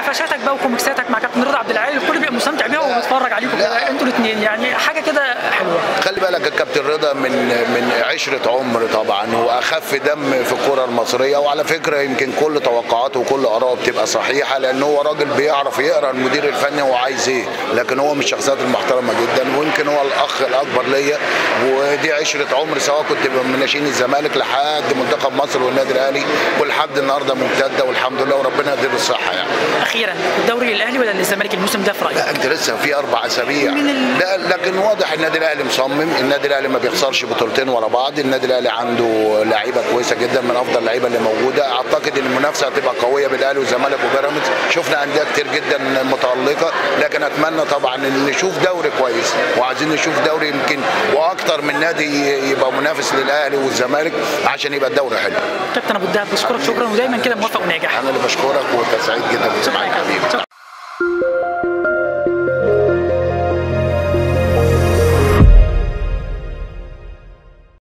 قفشاتك بقى وكوميكساتك مع كابتن رضا عبد العال الكل بيبقى مستمتع بيها وبيتفرج عليكم كده انتوا الاثنين يعني حاجه كده حلوه خلي بالك الكابتن رضا من من عشره عمر طبعا هو اخف دم في الكره المصريه وعلى فكره يمكن كل توقعاته وكل اراءه بتبقى صحيحه لان هو راجل بيعرف يقرا المدير الفني هو عايز ايه لكن هو من الشخصيات المحترمه جدا ويمكن هو الاخ الاكبر ليا ودي عشره عمر سواء كنت من ناشئين الزمالك لحد منتخب مصر والنادي الاهلي ولحد النهارده ممتده والحمد لله وربنا يديله الصحه يعني اخيرا الدوري للاهلي ولا للزمالك الموسم ده في رايك لا انت لسه في اربع اسابيع من ال- لا لكن واضح النادي الاهلي مصمم النادي الاهلي ما بيخسرش بطولتين ورا بعض النادي الاهلي عنده لعيبه كويسه جدا من افضل اللعيبه اللي موجوده اعتقد ان المنافسه هتبقى قويه بين الاهلي والزمالك وبيراميدز شفنا انديه كتير جدا متالقه لكن اتمنى طبعا ان نشوف دوري كويس وعايزين نشوف دوري يمكن واكتر من نادي يبقى منافس للاهلي والزمالك عشان يبقى الدوري حلو كابتن ابو الدهب بشكرك شكرا ودايما كده موفق وناجح انا اللي بشكرك وانت سعيد جدا شكرا